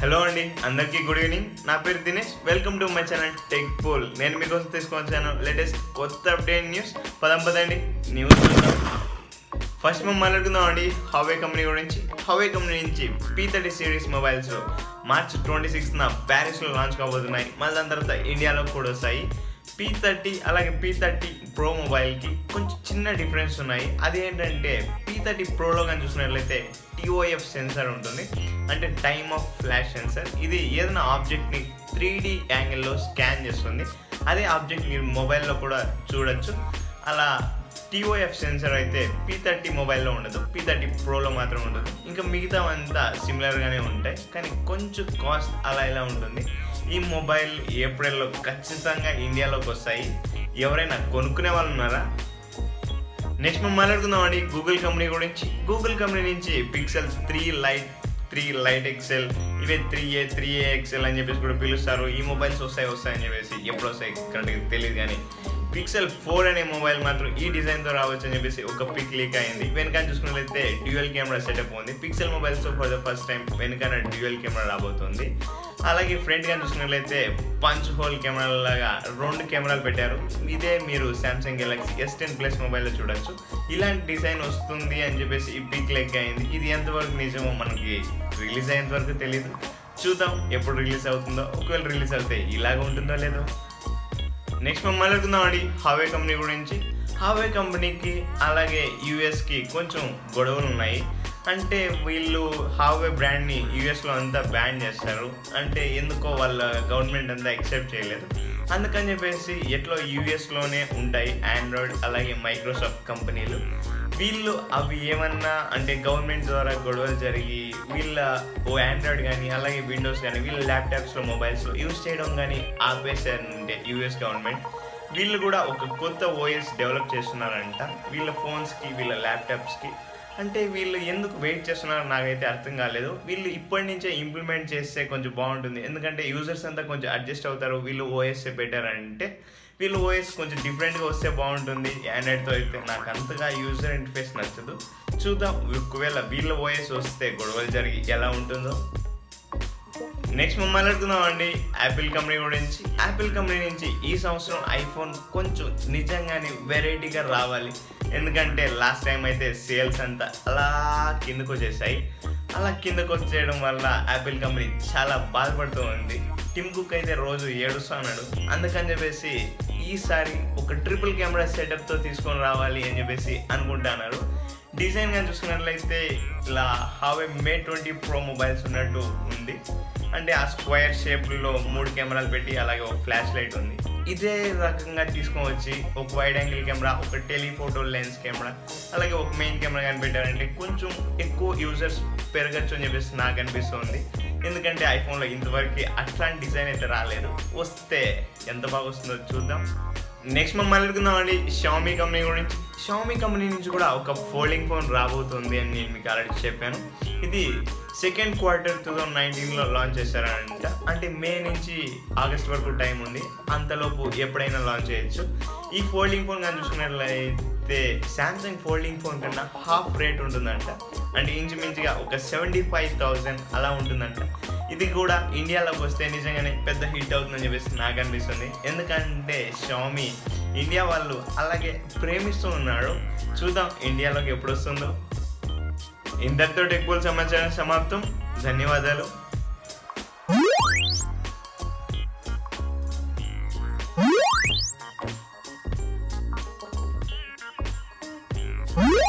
Hello అండి అందరికీ good evening నా పేరు Dinesh welcome to my channel tech poll నేను మీకోసం తీసుకొచ్చాను లేటెస్ట్ కొత్త అప్డేట్ న్యూస్ పదం పదండి న్యూస్ ఫస్ట్ మనం మాట్లాడుకుందాం అండి హవే కంపెనీ గురించి హవే కంపెనీ నుంచి P thirty series mobiles March twenty సిక్స్త్న ప్యారిస్లో లాంచ్ కాబోతున్నాయి మళ్ళీ దాని తర్వాత ఇండియాలో కూడా వస్తాయి పీ థర్టీ అలాగే పీ థర్టీ ప్రో మొబైల్కి కొంచెం చిన్న డిఫరెన్స్ ఉన్నాయి అది ఏంటంటే పీ థర్టీ ప్రోలో కానీ చూసినట్లయితే టీఓఎఫ్ సెన్సార్ ఉంటుంది అంటే టైమ్ ఆఫ్ ఫ్లాష్ సెన్సార్ ఇది ఏదైనా ఆబ్జెక్ట్ని త్రీ డి యాంగిల్లో స్కాన్ చేస్తుంది అదే ఆబ్జెక్ట్ మీరు మొబైల్లో కూడా చూడొచ్చు అలా టీఓఎఫ్ సెన్సర్ అయితే పీ థర్టీ మొబైల్లో ఉండదు పీ థర్టీ ప్రోలో మాత్రం ఉండదు ఇంకా మిగతా అంతా సిమిలర్గానే ఉంటాయి కానీ కొంచెం కాస్ట్ అలా ఇలా ఉంటుంది ఈ మొబైల్ ఏప్రిల్లో ఖచ్చితంగా ఇండియాలోకి వస్తాయి ఎవరైనా కొనుక్కునే వాళ్ళు ఉన్నారా నెక్స్ట్ మనం మాట్లాడుకుందామండి గూగుల్ కంపెనీ గురించి గూగుల్ కంపెనీ నుంచి pixel three lite three lite XL ఇవే three A three A XL అని చెప్పేసి కూడా పిలుస్తారు ఈ మొబైల్స్ వస్తాయి వస్తాయని చెప్పేసి ఎప్పుడు వస్తాయి కరెక్ట్గా తెలియదు కానీ పిక్సెల్ ఫోర్ అనే మొబైల్ మాత్రం ఈ డిజైన్తో రావచ్చు అని చెప్పేసి ఒక పిక్ లీక్ అయింది వెనక చూసుకున్నట్లయితే డ్యూయల్ కెమెరా సెటప్ ఉంది pixel mobiles for the first time వెనకాల డ్యూయల్ కెమెరా రాబోతుంది అలాగే ఫ్రంట్ గా చూసుకున్నట్లయితే పంచ్ హోల్ కెమెరా లాగా రెండు కెమెరాలు పెట్టారు ఇదే మీరు Samsung Galaxy S ten plus మొబైల్లో చూడొచ్చు ఇలాంటి డిజైన్ వస్తుంది అని చెప్పేసి ఈ పిక్ లెగ్ అయింది ఇది ఎంతవరకు నిజమో మనకి రిలీజ్ అయ్యేంత వరకు తెలియదు చూద్దాం ఎప్పుడు రిలీజ్ అవుతుందో ఒకవేళ రిలీజ్ అవుతే ఇలాగ ఉంటుందో లేదో నెక్స్ట్ మనం మాట్లాడుకుందామండి హావే కంపెనీ గురించి హావే కంపెనీకి అలాగే యూఎస్కి కొంచెం గొడవలు ఉన్నాయి అంటే వీళ్ళు హావే బ్రాండ్ని యూఎస్లో అంతా బ్యాన్ చేస్తారు అంటే ఎందుకో వాళ్ళ గవర్నమెంట్ అంతా యాక్సెప్ట్ చేయలేదు అందుకని చెప్పేసి ఎట్లో యూఎస్లోనే ఉంటాయి ఆండ్రాయిడ్ అలాగే మైక్రోసాఫ్ట్ కంపెనీలు వీళ్ళు అవి ఏమన్నా అంటే గవర్నమెంట్ ద్వారా గొడవలు జరిగి వీళ్ళ ఓ ఆండ్రాయిడ్ కానీ అలాగే విండోస్ కానీ వీళ్ళ ల్యాప్టాప్స్లో మొబైల్స్లో యూస్ చేయడం కానీ ఆపేసారంటే యూఎస్ గవర్నమెంట్ వీళ్ళు కూడా ఒక కొత్త ఓఎస్ డెవలప్ చేస్తున్నారంట వీళ్ళ ఫోన్స్కి వీళ్ళ ల్యాప్టాప్స్కి అంటే వీళ్ళు ఎందుకు వెయిట్ చేస్తున్నారో నాకైతే అర్థం కాలేదు వీళ్ళు ఇప్పటి నుంచే ఇంప్లిమెంట్ చేస్తే కొంచెం బాగుంటుంది ఎందుకంటే యూజర్స్ అంతా కొంచెం అడ్జస్ట్ అవుతారు వీళ్ళు ఓఎస్ పెట్టారంటే వీళ్ళు ఓఎస్ కొంచెం డిఫరెంట్గా వస్తే బాగుంటుంది ఆండ్రాయిడ్తో అయితే నాకు అంతగా యూజర్ ఇంటర్ఫేస్ నచ్చదు చూద్దాం ఒకవేళ వీళ్ళ ఓఎస్ వస్తే గొడవలు జరిగి ఎలా ఉంటుందో నెక్స్ట్ మనం మాట్లాడుకుందాం అండి యాపిల్ కంపెనీ గురించి యాపిల్ కంపెనీ నుంచి ఈ సంవత్సరం ఐఫోన్ కొంచెం నిజంగానే వెరైటీగా రావాలి ఎందుకంటే లాస్ట్ టైం అయితే సేల్స్ అంతా అలా కిందకు వచ్చేసాయి అలా కిందకు వచ్చేయడం వల్ల యాపిల్ కంపెనీ చాలా బాధపడుతూ ఉంది టిమ్ కుక్ అయితే రోజు ఏడుస్తున్నాడు అందుకని చెప్పేసి ఈసారి ఒక ట్రిపుల్ కెమెరా సెటప్తో తీసుకొని రావాలి అని చెప్పేసి అనుకుంటున్నారు డిజైన్ గా చూసుకున్నట్లయితే ఇలా Huawei mate twenty pro mobiles ఉన్నట్టు ఉంది అంటే ఆ స్క్వేర్ షేప్లో మూడు కెమెరాలు పెట్టి అలాగే ఒక ఫ్లాష్ లైట్ ఉంది ఇదే రకంగా తీసుకొని వచ్చి ఒక వైడ్ యాంగిల్ కెమెరా ఒక టెలిఫోటో లెన్స్ కెమెరా అలాగే ఒక మెయిన్ కెమెరా కానీ పెట్టారంటే కొంచెం ఎక్కువ యూజర్స్ పెరగచ్చు అని చెప్పేసి నాకు అనిపిస్తుంది ఎందుకంటే ఐఫోన్లో ఇంతవరకు అట్లాంటి డిజైన్ అయితే రాలేదు వస్తే ఎంత బాగా వస్తుందో చూద్దాం నెక్స్ట్ మనం మాట్లాడుకుందాం అండి షామీ కంపెనీ గురించి షామీ కంపెనీ నుంచి కూడా ఒక ఫోల్డింగ్ ఫోన్ రాబోతుంది అని నేను మీకు ఆల్రెడీ చెప్పాను ఇది సెకండ్ క్వార్టర్ టూ థౌజండ్ నైన్టీన్లో లాంచ్ చేశారంట అంటే మే నుంచి ఆగస్ట్ వరకు టైం ఉంది అంతలోపు ఎప్పుడైనా లాంచ్ చేయొచ్చు ఈ ఫోల్డింగ్ ఫోన్ కానీ చూసుకున్నట్లయితే శాంసంగ్ ఫోల్డింగ్ ఫోన్ కన్నా హాఫ్ రేట్ ఉంటుందంట అంటే ఇంచుమించుగా ఒక సెవెంటీ ఫైవ్ థౌజండ్ అలా ఉంటుందంట ఇది కూడా ఇండియాలోకి వస్తే నిజంగానే పెద్ద హిట్ అవుతుందని చెప్పేసి నాకు అనిపిస్తుంది ఎందుకంటే షామీ ఇండియా వాళ్ళు అలాగే ప్రేమిస్తూ ఉన్నారు చూద్దాం ఇండియాలోకి ఎప్పుడు వస్తుందో ఇంతటితో టెక్బుల్ సమాచారం సమాప్తం ధన్యవాదాలు Woo!